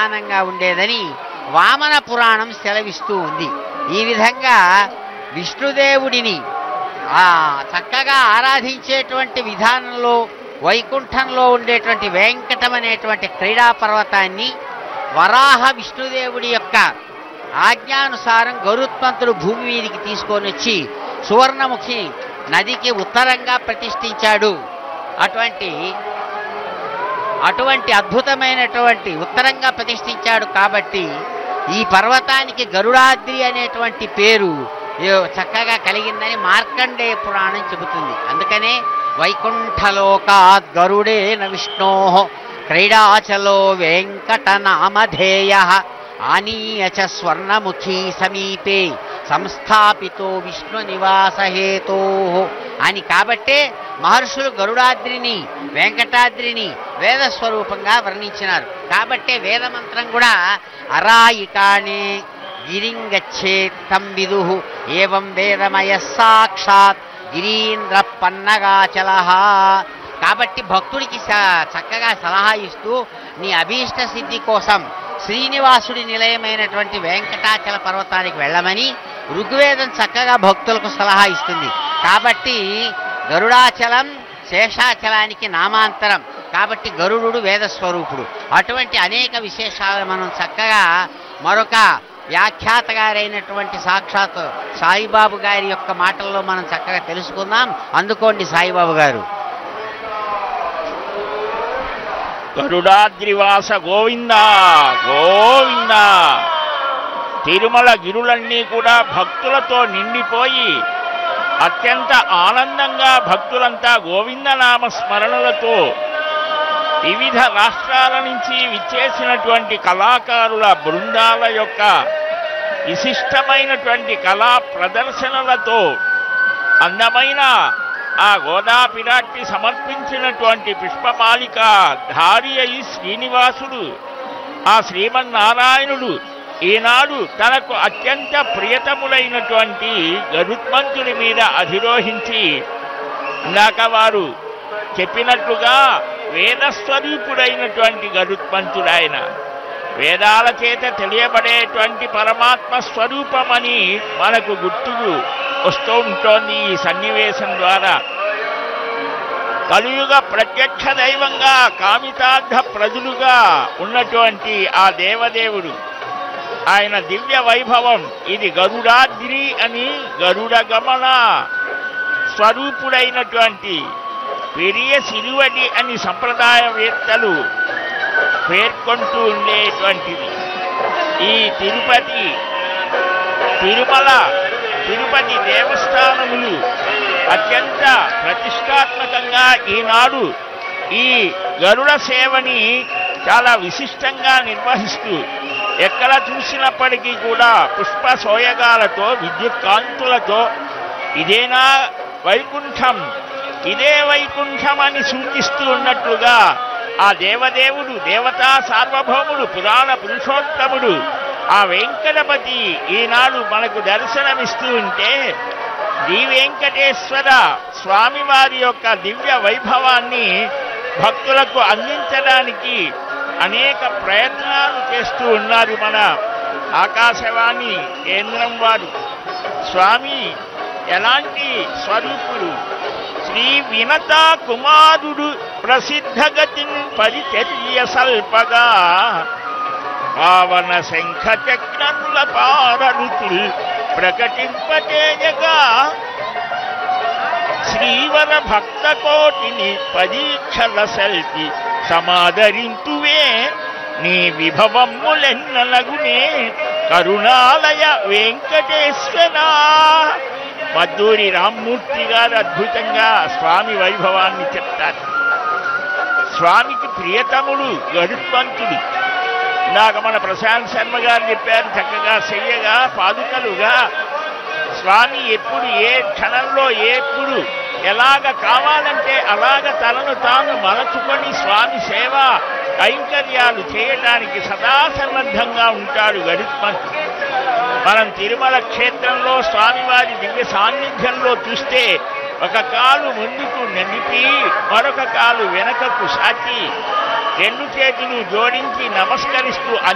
ప్రధానంగా ఉండేదని వామన పురాణం సెలవిస్తూ ఉంది ఈ విధంగా విష్ణుదేవుడిని ఆ చక్కగా ఆరాధించేటువంటి విధానంలో వైకుంఠంలో ఉండేటువంటి వెంకటం అనేటువంటి క్రీడా పర్వతాన్ని వరాహ విష్ణుదేవుడి యొక్క ఆజ్ఞానుసారం గరుత్మంతుడు భూమి మీదికి తీసుకొని వచ్చి సువర్ణముఖి నదికి ఉత్తరంగా ప్రతిష్ఠించాడు అటువంటి అటువంటి అద్భుతమైనటువంటి ఉత్తరంగా ప్రతిష్ఠించాడు కాబట్టి ఈ పర్వతానికి గరుడాద్రి అనేటువంటి పేరు ఏ- చక్కగా కలిగిందని మార్కండేయ పురాణం చెబుతుంది అందుకనే వైకుంఠలోకాద్ గరుడేన విష్ణో క్రీడాచలో వెంకటనామధేయ ఆనీయ చ స్వర్ణముఖీ సమీపే సంస్థాపితో విష్ణు నివాస హేతో అని కాబట్టే మహర్షులు గరుడాద్రిని వెంకటాద్రిని వేద స్వరూపంగా వర్ణించినారు కాబట్టే వేదమంత్రం కూడా అరాయికానే గిరింగచ్చేత్ తం విదు ఏవం వేదమయ సాక్షాత్ గిరీంద్ర పన్నగాచల కాబట్టి భక్తుడికి స- చక్కగా సలహా ఇస్తూ నీ అభీష్ట సిద్ధి కోసం శ్రీనివాసుడి నిలయమైనటువంటి వెంకటాచల పర్వతానికి వెళ్ళమని ఋగ్వేదం చక్కగా భక్తులకు సలహా ఇస్తుంది కాబట్టి గరుడాచలం శేషాచలానికి నామాంతరం కాబట్టి గరుడు వేద స్వరూపుడు అటువంటి అనేక విశేషాలు మనం చక్కగా మరొక వ్యాఖ్యాత గారైనటువంటి సాక్షాత్ సాయిబాబు గారి యొక్క మాటల్లో మనం చక్కగా తెలుసుకుందాం అందుకోండి సాయిబాబు గారు గరుడాద్రివాస గోవింద గోవింద తిరుమల గిరులన్నీ కూడా భక్తులతో నిండిపోయి అత్యంత ఆనందంగా భక్తులంతా గోవిందనామ స్మరణలతో వివిధ రాష్ట్రాల నుంచి విచ్చేసినటువంటి కళాకారుల బృందాల యొక్క విశిష్టమైనటువంటి కళా ప్రదర్శనలతో అందమైన ఆ గోదా పిరాట్టి సమర్పించినటువంటి పుష్పమాలిక ధారి అయి శ్రీనివాసుడు ఆ శ్రీమన్నారాయణుడు ఈనాడు తనకు అత్యంత ప్రియతములైనటువంటి గరుత్మంతుడి మీద అధిరోహించి ఇందాక వారు చెప్పినట్లుగా వేదస్వరూపుడైనటువంటి గరుత్మంతుడాయన వేదాల చేత తెలియబడేటువంటి పరమాత్మ స్వరూపమని మనకు గుర్తుకు వస్తూ ఉంటోంది ఈ సన్నివేశం ద్వారా కలియుగ ప్రత్యక్ష దైవంగా కామితార్థ ప్రజలుగా ఉన్నటువంటి ఆ దేవదేవుడు ఆయన దివ్య వైభవం ఇది గరుడాద్రి అని గరుడ గమన స్వరూపుడైనటువంటి పెరియ సిరువడి అని సంప్రదాయవేత్తలు పేర్కొంటూ ఉండేటువంటిది ఈ తిరుపతి తిరుమల తిరుపతి దేవస్థానములు అత్యంత ప్రతిష్టాత్మకంగా ఈనాడు ఈ గరుడ సేవని చాలా విశిష్టంగా నిర్వహిస్తూ ఎక్కడ చూసినప్పటికీ కూడా పుష్ప సోయగాలతో విద్యుత్ కాంతులతో ఇదేనా వైకుంఠం ఇదే వైకుంఠం అని సూచిస్తూ ఉన్నట్లుగా ఆ దేవదేవుడు దేవతా సార్వభౌముడు పురాణ పురుషోత్తముడు ఆ వెంకటపతి ఈనాడు మనకు దర్శనమిస్తూ ఉంటే శ్రీ వెంకటేశ్వర స్వామివారి యొక్క దివ్య వైభవాన్ని భక్తులకు అందించడానికి అనేక ప్రయత్నాలు చేస్తూ ఉన్నారు మన ఆకాశవాణి కేంద్రం వారు స్వామి ఎలాంటి స్వరూపుడు శ్రీ వినత కుమారుడు ప్రసిద్ధగతిని పరిచర్య సల్పగా పావన శంఖ చక్రముల పారరుతుల్ ప్రకటింపచేయగా శ్రీవర భక్త కోటిని పరీక్షల సెల్పి సమాదరింతువే నీ విభవములెన్నలగునే కరుణాలయ వెంకటేశ్వర మద్దూరి రామ్మూర్తి గారు అద్భుతంగా స్వామి వైభవాన్ని చెప్తారు స్వామికి ప్రియతముడు గరుత్మంతుడు ఇందాక మన ప్రశాంత్ శర్మ గారు చెప్పారు చక్కగా చెయ్యగా పాదుకలుగా స్వామి ఎప్పుడు ఏ క్షణంలో ఎప్పుడు ఎలాగ కావాలంటే అలాగ తనను తాను మలచుకొని స్వామి సేవ కైంకర్యాలు చేయటానికి సదా సన్నద్ధంగా ఉంటాడు గరుత్మంతుడు మనం తిరుమల క్షేత్రంలో స్వామివారి దివ్య సాన్నిధ్యంలో చూస్తే ఒక కాలు ముందుకు నడిపి మరొక కాలు వెనకకు సాచి రెండు చేతులు జోడించి నమస్కరిస్తూ